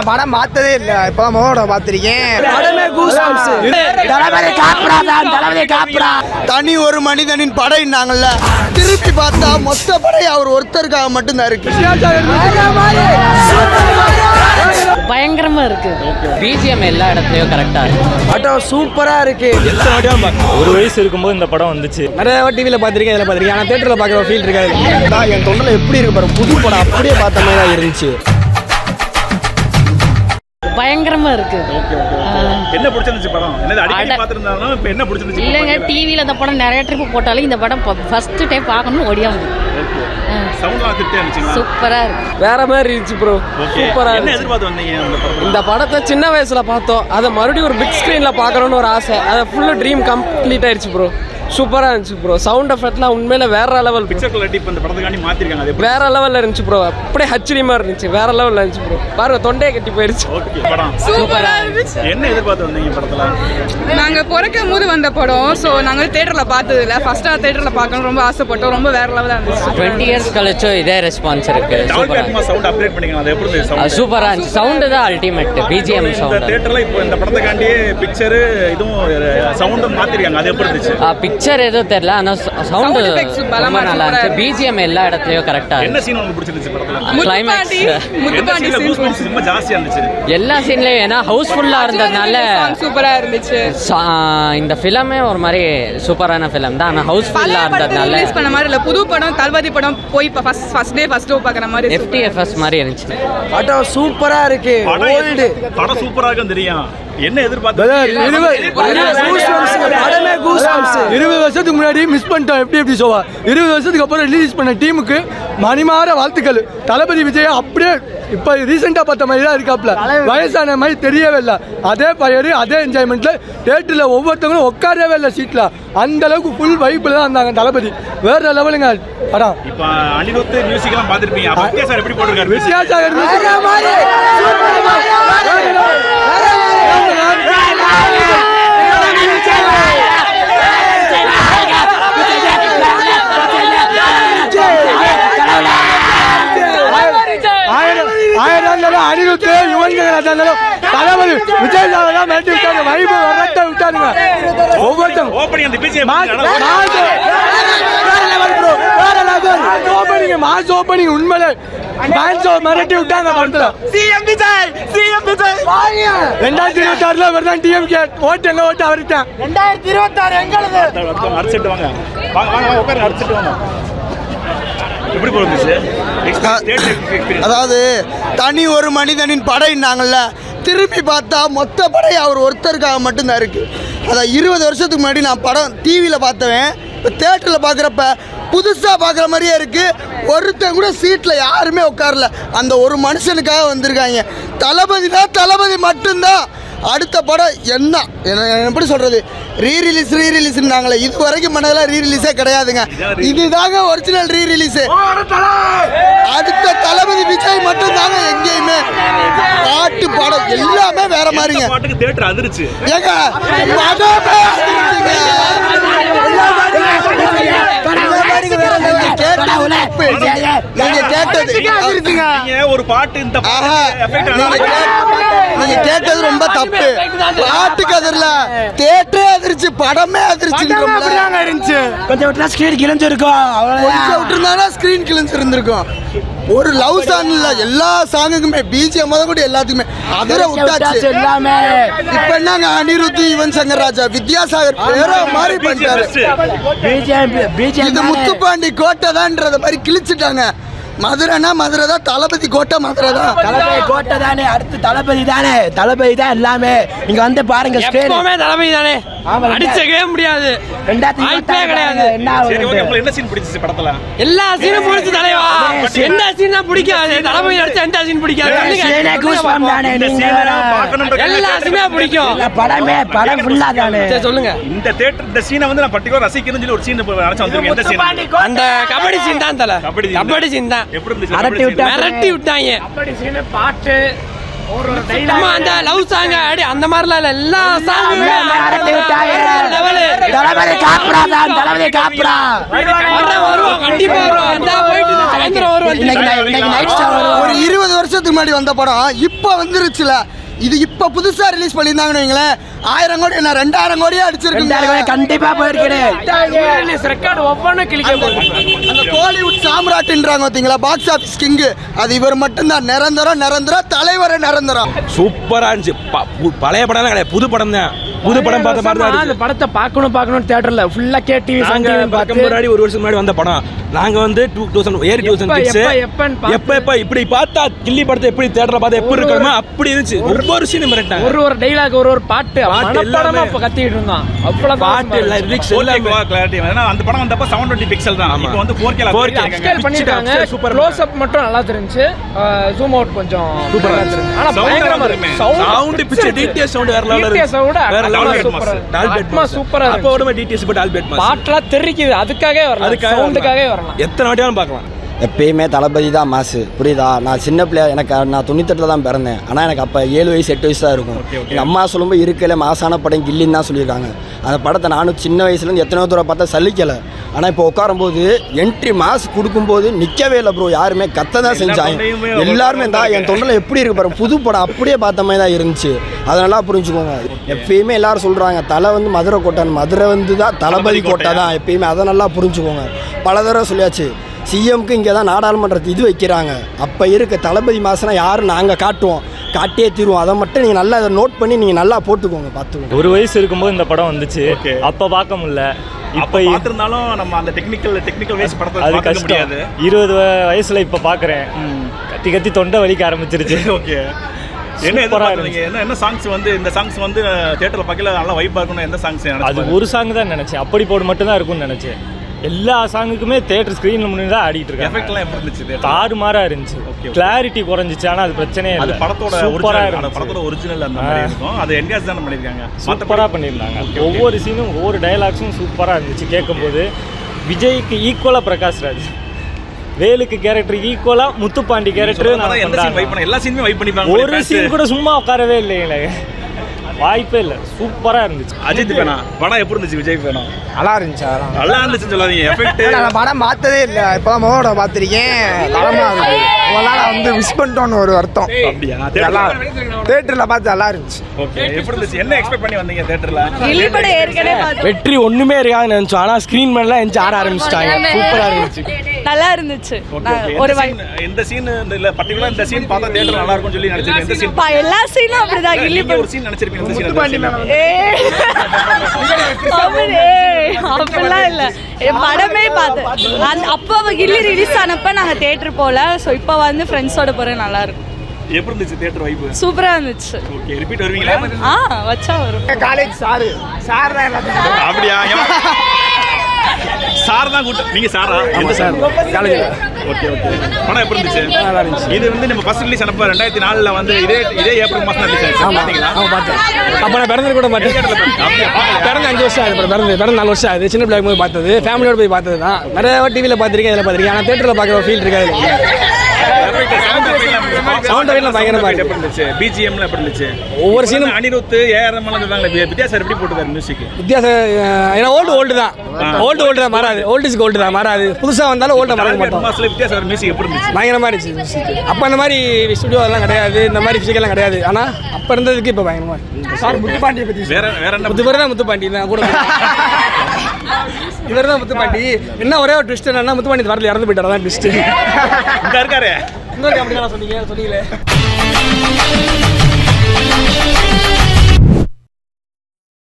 நான் படம் பார்த்ததே இல்லை இப்போ மோட பார்த்துருக்கேன் படமே கூஸ் தளபதி காப்புடா தான் தளபதி காப்புடா தனி ஒரு மனிதனின் படைன்னாங்கல்ல திருப்பி பார்த்தா மொத்த படை அவர் ஒருத்தருக்காக மட்டும்தான் இருக்கு பயங்கரமா இருக்கு பிஜிஎம் எல்லா இடத்துலயும் கரெக்டா இருக்கு படம் சூப்பரா இருக்கு ஒரு வயசு இருக்கும்போது இந்த படம் வந்துச்சு நிறைய டிவியில் பார்த்துருக்கேன் இதில் பார்த்துருக்கேன் ஆனால் தேட்டரில் பார்க்குற ஃபீல் இருக்காது நான் என் தொண்டில் எப்படி இருக்கு பாரு புது படம் அப்படியே பார்த்த மாதிரி தான் இருந்துச்சு பயங்கரமா இருக்கு என்ன பிடிச்சிருந்துச்சு படம் என்னது அடிக்கடி அட- பார்த்துருந்தாலும் இப்போ என்ன பிடிச்சிருந்துச்சு இல்லைங்க டிவியில் இந்த படம் நிறைய ட்ரிப் போட்டாலும் இந்த படம் ஃபர்ஸ்ட் டைம் பார்க்கணும் ஓடியாம சவுண்ட் திருப்தியா இருந்துச்சுங்களா சூப்பரா இருக்கு வேற மாதிரி இருந்துச்சு ப்ரோ ஓகே சூப்பரா என்ன இருந்துச்சு எதிர்பார்த்து வந்தீங்க அந்த படத்துல இந்த படத்தை சின்ன வயசுல பார்த்தோம் அதை மறுபடியும் ஒரு பிக் ஸ்க்ரீன்ல பார்க்கணும்னு ஒரு ஆசை அதை ஃபுல்லு ட்ரீம் கம்ப்ளீட் ஆயிடுச்சு ப்ரோ சூப்பரா இருந்துச்சு ப்ரோ சவுண்ட் எஃபெக்ட்லாம் உண்மையில வேற லெவல் பிக்சர் குவாலிட்டி இப்போ இந்த படத்துக்காண்டி மாத்திருக்காங்க அது எப்படி வேற லெவல்ல இருந்துச்சு ப்ரோ அப்படியே ஹச்டி மாதிரி இருந்துச்சு வேற லெவல்ல இருந்துச்சு ப்ரோ பாருங்க தொண்டையை கட்டி போயிருச்சு ஓகே படம் சூப்பரா இருந்துச்சு என்ன எதிர்பார்த்து வந்தீங்க படத்துல நாங்கள் பிறக்கும் போது வந்த படம் ஸோ நாங்கள் தேட்டரில் பார்த்தது இல்லை ஃபஸ்ட்டாக தேட்டரில் பார்க்கணும் ரொம்ப ஆசைப்பட்டோம் ரொம்ப வேற லெவலாக இருந்துச்சு டுவெண்ட்டி இயர்ஸ் கழிச்சும் இதே ரெஸ்பான்ஸ் இருக்கு டால்பி சூப்பரா அட்மா சவுண்ட் அப்கிரேட் பண்ணிக்கலாம் அது எப்படி இருந்துச்சு அது சவுண்ட் சூப்பரா இருந்துச்சு சவுண்டு தான் அல்டிமேட் பிஜிஎம் இந்த சவுண்ட் தியேட்டர்ல இப்போ இந்த படத்துக்காண்டியே பிக்சரு இதுவும் சவுண்டும் மாத்திருக்காங்க அது எப்படி இருந்துச்சு பிக்சர் எதுவும் தெரியல ஆனா சவுண்டு Sound effects ரொம்ப பலமா நல்லா சூப்பரா இருந்துச்சு இருக்கு. பிஜிஎம் எல்லா இடத்துலயும் கரெக்டா என்ன இருக்கு சீன் உங்களுக்கு பிடிச்சிருந்துச்சு படத்துல முத்துப்பாண்டி Climax. என்ன முத்துப்பாண்டி சீன்ல சீன் goosebumps ரொம்ப ஜாஸ்தியா இருந்துச்சு எல்லா சீன்லயும் ஏன்னா ஹவுஸ்ஃபுல்லா இருந்ததுனால சூப்பராக இருந்துச்சு சா- இந்த ஃபிலமே ஒரு மாதிரி சூப்பரான ஃபிலம் தான் ஆனால் ஹவுஸ்ஃபுல்லாக பழைய படத்தை இருந்ததுனால ரிலீஸ் பண்ண மாதிரி இல்லை புது படம் தளபதி படம் போய் இப்போ first first day first show பார்க்குற மாதிரி super. எஃப்டிஎஃப்எஸ் மாதிரி இருந்துச்சு படம் சூப்பரா இருக்கு படம் எது- படம் சூப்பரா இருக்கும் தெரியும் என்ன எதிர்பார்த்து படமே கூஸ் இருபது வருஷத்துக்கு முன்னாடி மிஸ் பண்ணிட்டோம் எப்படி எப்படி சோவா இருபது வருஷத்துக்கு அப்புறம் ரிலீஸ் பண்ண டீமுக்கு மணிமாற வாழ்த்துக்கள் தளபதி விஜய் அப்படியே இப்போ ரீசெண்டாக பார்த்த மாதிரி தான் இருக்காப்ல வயசான மாதிரி தெரியவே இல்லை அதே பயர் அதே என்ஜாய்மெண்ட்டில் தேட்டரில் ஒவ்வொருத்தவங்களும் உட்காரவே இல்லை சீட்டில் அந்த அளவுக்கு ஃபுல் வைப்பில் தான் இருந்தாங்க தளபதி வேற லெவலுங்க படம் இப்போ அனிருத் மியூசிக் எல்லாம் பார்த்திருப்பீங்க அப்ப வித்யா சார் எப்படி போட்டிருக்காரு music? வித்தியாசாகர் ஆயிரம் ஆயிரம் இருந்தாலும் அனிருத்து யுவன் சங்கராஜா இருந்தாலும் தளபதி விஜய் சார் தான் மிரட்டி விட்டாங்க வைபு வரட்ட விட்டாருங்க ஒவ்வொருத்தவங்க ஓப்பனிங் அந்த பிஜிஎம் மாஸ் ஓப்பனிங் உண்மையிலே டான்ஸ் மிரட்டி விட்டாங்க படத்துல சிஎம் விஜய் சிஎம் விஜய் ரெண்டாயிரத்தி இருபத்தி ஆறுல அவர் தான் டிஎம்கே ஓட்டு எங்க ஓட்டு அவர்தான் அடிச்சிட்டு வாங்க வாங்க வாங்க வாங்க, உட்காருங்க அடிச்சிட்டு வாங்க எப்படி போயிருந்துச்சு எக்ஸ்பீரியன்ஸ் அதாவது தனி ஒரு மனிதனின் படைன்னாங்கல்ல திருப்பி பார்த்தா மொத்த படை அவர் ஒருத்தருக்காக மட்டும்தான் இருக்கு அதான் இருபது வருஷத்துக்கு முன்னாடி நான் படம் டிவியில் பார்த்தவன் இப்போ தேட்டரில் பார்க்குறப்ப புதுசாக பார்க்குற மாதிரியே இருக்கு ஒருத்தன் கூட சீட்டில் யாருமே உட்காரல அந்த ஒரு மனுஷனுக்காக வந்திருக்காங்க தளபதி தான் தளபதி மட்டும்தான் அடுத்த படம் என்ன என்ன எப்படி சொல்கிறது ரீ ரிலீஸ் ரீ ரிலீஸ்னாங்களே இது வரைக்கும் பண்ணதெல்லாம் ரீ ரிலீஸே கிடையாதுங்க இதுதாங்க ஒரிஜினல் ரீ ரிலீஸு அடுத்த தளபதி விஜய் மட்டும் தாங்க எங்கேயுமே பாட்டு படம் எல்லாமே வேற மாதிரிங்க பாட்டுக்கு தியேட்டர் அதிர்ச்சு ஏங்க படமே அதிர்ச்சிங்க. நீங்க கேட்டது தப்பு. நீங்க கேட்டது நீங்க ஒரு பாட்டு இந்த ஆஹா எஃபெக்ட் நீங்க கே- நீங்க கேட்டது ரொம்ப தப்பு பாட்டுக்கு அதிரல தேட்டரே அதிர்ச்சி படமே அதிர்ச்சின்றோம்ல இருந்துச்சு கொஞ்சம் விட்டா ஸ்கிரீன் கிழிஞ்சிருக்கும் கொஞ்சம் விட்டுருந்தானா ஸ்க்ரீன் கிழிஞ்சு இருந்திருக்கும் ஒரு லவ் சாங் இல்ல எல்லா சாங்குக்குமே பிஜிஎம் முத கூட எல்லாத்துக்குமே அதிர விட்டாச்சு எல்லாமே இப்ப என்னங்க அனிருத் யுவன் சங்கர் ராஜா வித்யாசாகர் பேர மாதிரி பண்ணிட்டாரு பிஜேபி பிஜேபி இது முத்துப்பாண்டி கோட்டை தான்றத மாதிரி கிழிச்சிட்டாங்க மதுரைனா மதுரை தான் தளபதி கோட்டை மதுரை தான் தளபதி கோட்டை தானே அடுத்து தளபதி தானே தளபதி தான் எல்லாமே இங்க வந்து பாருங்க எப்பவுமே தளபதி தானே அடிச்சவே முடியாது வாய்ப்பே கிடையாது. சரி ஓகே உங்களுக்கு என்ன சீன் பிடிச்சிச்சு படத்துல எல்லா சீனும் பிடிச்ச தலைவா எந்த சீன் தான் பிடிக்காது தளபதி அடிச்ச எந்த சீன் பிடிக்காது சொல்லுங்க. இந்த சீனை பார்க்கணுன்ற எல்லா சீனுமே பிடிக்கும் படமே படம் ஃபுல்லா தானே சரி சொல்லுங்க இந்த தியேட்டர் இந்த சீனை வந்து நான் பர்டிகுலர் ரசிக்கணும்னு சொல்லி ஒரு சீன் நினைச்சு வந்திருக்கேன் எந்த சீன் அந்த கபடி சீன் தான் தல கபடி scene கபடி சீன் தான் எப்படி இருந்துச்சு அரட்டி கபடி scene? விட்டா- மிரட்டி விட்டாங்க கபடி சீனு பாட்டு நம்ம அந்த லவ் சாங் அடி அந்த மாதிரிலாம் இல்ல எல்லா சாங்குமே தளபதி காப்புடா தான் தளபதி காப்புடா வருவோம் கண்டிப்பா வருவோம் அந்த போயிட்டு சாயந்தரம் வருவோம் ஒரு இருபது வருஷத்துக்கு முன்னாடி வந்த படம் இப்போ வந்துருச்சுல இது இப்போ புதுசா ரிலீஸ் பண்ணியிருந்தாங்கன்னு வைங்களேன் ஆயிரம் கோடி என்ன ரெண்டாயிரம் கோடியே அடிச்சிருக்கீங்க கண்டிப்பா போயிருக்கேன் ரெக்கார்டு ஒவ்வொன்றும் கிளிக்க போகுது அந்த கோலிவுட் சாம்ராட்டுன்றாங்க பார்த்தீங்களா பாக்ஸ் ஆஃபீஸ் கிங்கு அது இவர் மட்டும்தான் நிரந்தரம் நிரந்தரம் தலைவரை நிரந்தரம் சூப்பரா இருந்துச்சு ப- பு- பழைய படம் தான் புது படம் தான் புது படம் பார்த்த மாதிரி தான் அந்த இருந்துச்சு. படத்தை பார்க்கணும் பார்க்கணும் தியேட்டர்ல ஃபுல்லா கேடிவி சன் நாங்க டிவி பார்க்க பார்த்து முன்னாடி ஒரு வருஷம் முன்னாடி வந்த படம் நாங்க வந்து டூ தௌசண்ட் ஏரி டூ தௌசண்ட் சிக்ஸ் எப்ப- எப்பன்னு பார்த்து- எப்ப எப்ப இப்படி பார்த்தா கில்லி படத்தை எப்படி தேட்டர்ல பார்த்தா எப்படி இருக்கணுமோ அப்படி இருந்துச்சு ஒவ்வொரு சீனும் மிரட்டாங்க ஒரு ஒரு டைலாக் ஒரு ஒரு பாட்டு பாட்டு மனப்படமா எல்லாமே. அப்ப கத்திட்டு இருந்தான் அவ்வளவு பாட்டு இல்ல லிரிக்ஸ் எல்லாமே கிளாரிட்டி ஏன்னா அந்த படம் வந்தப்ப செவன் டுவெண்ட்டி பிக்சல் தான் ஆமா. இப்போ வந்து ஃபோர் கே 4K. ஸ்கேல் பண்ணிட்டாங்க Upscale super க்ளோஸ் அப் மட்டும் நல்லா தெரிஞ்சு ஜூம் அவுட் கொஞ்சம் Super ஆ நல்லா இருந்துச்சு. தெரிஞ்சு ஆனா Sound பயங்கரமா இருக்குமே. இருக்கு சவுண்ட் பிச்சை டிடிஎஸ் சவுண்ட் வேற லெவல்ல DTS -அ விட வேற Atmos லெவல்ல super ஆ இருக்கு. டால்பெட் Atmos super ஆ அப்போ இருந்துச்சு. விட டிடிஎஸ் பட் டால்பெட் மாஸ் பாட்டுலாம் தெரிக்குது அதுக்காகவே வரலாம் அதுக்காக சவுண்டுக்காகவே வரலாம் எத்தனை வாட்டியாலும் பார்க்கலாம் எப்பயுமே தளபதி தான் மாசு புரியுதா நான் சின்ன பிள்ளையா எனக்கு நான் தொண்ணூத்தெட்டில் தான் பிறந்தேன் ஆனால் எனக்கு அப்போ ஏழு வயசு எட்டு வயசு தான் இருக்கும் எங்கள் அம்மா சொல்லும்போது இருக்கல மாசான படம் கில்லின்னு தான் சொல்லியிருக்காங்க அந்த படத்தை நானும் சின்ன வயசுலேருந்து எத்தனையோ தூரம் பார்த்தா சலிக்கலை ஆனால் இப்போ உட்காரும்போது என்ட்ரி மாஸ் கொடுக்கும்போது நிற்கவே இல்லை ப்ரோ யாருமே கத்த தான் செஞ்சாங்க தொண்டையுமே எல்லாருமே தான் என் தொண்டில் எப்படி இருக்கு பாருங்க புது படம் அப்படியே பார்த்த மாதிரி தான் இருந்துச்சு அதை நல்லா புரிஞ்சுக்கோங்க எப்பயுமே எல்லாரும் சொல்கிறாங்க தலை வந்து மதுரை கோட்டைன்னு மதுரை வந்து தான் தளபதி கோட்டை தான் எப்பயுமே அதை நல்லா புரிஞ்சுக்கோங்க பல தடவை சொல்லியாச்சு சிஎம்க்கு இங்கே தான் நாடாளுமன்றத்து இது வைக்கிறாங்க அப்போ இருக்க தளபதி மாசனா யாரும் நாங்கள் காட்டுவோம் காட்டியே தீருவோம் அதை மட்டும் நீங்கள் நல்லா அதை நோட் பண்ணி நீங்கள் நல்லா போட்டுக்கோங்க பார்த்துக்கோங்க ஒரு வயசு இருக்கும்போது இந்த படம் வந்துச்சு Okay. அப்ப பார்க்க முடியல இப்ப இப்ப பார்த்திருந்தாலும் நம்ம அந்த டெக்னிக்கல் டெக்னிக்கல் வைஸ் படத்தை அது பார்க்க கஷ்டம் முடியாது இருபது வ- வயசுல இப்ப பாக்குறேன் கத்தி கத்தி தொண்டை வலிக்க ஆரம்பிச்சிருச்சு ஓகே என்ன Super ஆ எதிர்பார்த்தீங்க என்ன என்ன சாங்ஸ் வந்து இந்த சாங்ஸ் வந்து தியேட்டர்ல பார்க்கல நல்லா வைப் இருக்கணும் எந்த சாங்ஸ் அது ஒரு சாங் தான் நினைச்சேன் அப்படி போடு மட்டும் தான் இருக்கும்னு நினைச்சேன் எல்லா சாங்குக்குமே தேட்டர் ஸ்கிரீன்ல முன்னாடி தான் ஆடிட்டு எஃபெக்ட் இருக்காங்க எல்லாம் எப்படி இருந்துச்சு theatre? தாறுமாறா இருந்துச்சு okay. கிளாரிட்டி குறைஞ்சிச்சு ஆனா அது பிரச்சனையே அது இல்லை படத்தோட சூப்பரா ஒரிஜினல் அந்த படத்தோட இருந்துச்சு ஒரிஜினல் அந்த மாதிரி ஆ. இருக்கும் அது என்கேஜ் தானே பண்ணிருக்காங்க சூப்பரா பண்ணியிருந்தாங்க ஒவ்வொரு சீனும் ஒவ்வொரு டயலாக்ஸும் சூப்பரா இருந்துச்சு கேட்கும்போது விஜய்க்கு ஈக்குவலா பிரகாஷ் ராஜ் வேலுக்கு கேரக்டர் ஈக்குவலா முத்துப்பாண்டி கேரக்டர் எந்த சீன் வைப் பண்ண எல்லா சீனுமே வைப் பண்ணிப்பாங்க ஒரு சீன் கூட சும்மா உட்காரவே இல்லைங்களே வாய்ப்பே இல்லை சூப்பரா இருந்துச்சு அஜித் பேனா படம் எப்படி இருந்துச்சு விஜய் பேனா நல்லா இருந்துச்சு அதெல்லாம் நல்லா இருந்துச்சுன்னு சொல்லாதீங்க எஃபெக்ட் நான் படம் பார்த்ததே இல்லை இப்போதான் முதலோட பார்த்துருக்கேன் தரமாக இருக்கு அதனால வந்து மிஸ் பண்ணிட்டோன்னு ஒரு வருத்தம் அப்படியா நல்லா தேட்டரில் பார்த்து நல்லா இருந்துச்சு ஓகே எப்படி இருந்துச்சு என்ன எக்ஸ்பெக்ட் பண்ணி வந்தீங்க தியேட்டர்ல கில்லி படம் ஏற்கனவே பார்த்தோம். வெற்றி ஒண்ணுமே இருக்காதுன்னு நினைச்சோம் ஆனா ஸ்கிரீன் மேல எஞ்சி ஆட ஆரம்பிச்சிட்டாங்க சூப்பரா இருந்துச்சு நல்லா இருந்துச்சு ஓகே நான் ஓகே ஒரு ஒரு இந்த சீன் இந்த இல்ல பர்టిక్యులர் இந்த சீன் பார்த்தா தியேட்டர் நல்லா இருக்கும்னு சொல்லி நினைச்சிருக்கேன் இந்த சீன் பா, எல்லா சீனும் அப்படிதான் கில்லி நீங்க ஒரு படம் சீன் நினைச்சிருப்பீங்க இந்த சீன் ஏய். அவர் ஏய், அப்படிலாம் இல்ல என் படமே பார்த்தேன் அந்த அப்போ கில்லி ரிலீஸ் ஆனப்ப நாங்க தியேட்டர் போல ஸோ இப்போ வந்து ஃப்ரெண்ட்ஸோட போறது நல்லா இருக்கும் எப்படி இருந்துச்சு தியேட்டர் வைப் சூப்பரா இருந்துச்சு ஓகே ரிப்பீட் வருவீங்களா ஆ வச்சா வரும் காலேஜ் சாரு சார் தான் எல்லாத்தையும் அப்படியா சார் தான் கூட்டம் நீங்க சாரா எந்த சார் காலேஜ்ல ஓகே ஓகே படம் எப்படி இருந்துச்சு இது வந்து நம்ம ஃபர்ஸ்ட் ரிலீஸ் அனுப்ப ரெண்டாயிரத்தி நாலுல வந்து இதே இதே ஏப்ரல் மாசம் ரிலீஸ் ஆயிடுச்சு பாத்தீங்களா அவன் பார்த்தேன் அப்ப நான் பிறந்தது கூட மாட்டேன் அப்படியா பார்க்கல. பிறந்த அஞ்சு வருஷம் ஆகுது அப்புறம் பிறந்து பிறந்த நாலு வருஷம் ஆகுது சின்ன பிள்ளைக்கு போய் பார்த்தது ஃபேமிலியோட போய் பார்த்தது தான் நிறைய டிவியில் பார்த்துருக்கேன் இதில் பார்த்துருக்கேன் ஆனால் தேட்டரில் பார்க்குற ஃபீல் இருக்காது Effect, sound effect எல்லாம் எப்படி இருந்துச்சு? Sound effect எல்லாம் பயங்கரமா Sound effect எப்படி இருந்துச்சு பிஜிஎம்ல எப்படி இருந்துச்சு ஒவ்வொரு சீனும் அனிருத் ஏஆர்எம் எல்லாம் சொல்றாங்க வித்யாசார் எப்படி போட்டுருக்காரு மியூசிக் வித்தியாசம் அஹ், ஏன்னா ஓல்டு ஓல்டு தான் ஓல்டு ஓல்டு தான் மாறாது ஓல்டு இஸ் ஓல்டு தான் மாறாது புதுசாக வந்தாலும் ஓல்டை மறக்க மாட்டோம் மாசத்துல வித்யாசார் மியூசிக் எப்படி இருந்துச்சு பயங்கரமாக இருந்துச்சு அப்போ அந்த மாதிரி ஸ்டுடியோ அதெல்லாம் கிடையாது இந்த மாதிரி ஃபிசிக்கெல்லாம் கிடையாது ஆனால் அப்போ இருந்ததுக்கு இப்போ பயங்கரமாக இருக்கு சார் முத்துப்பாண்டியை பற்றி வேற வேற என்ன முத்து பேர் தான் முத்துப்பாண்டி தான் கூட இவர் தான் முத்துப்பாண்டி என்ன ஒரே ஒரு ட்விஸ்ட் என்னன்னா முத்துப்பாண்டி வரல இறந்து போயிட்டார் தான் ட்விஸ்ட் இந்த இருக்காரு இன்னொரு அப்படி சொன்னீங்க சொன்னீங்களே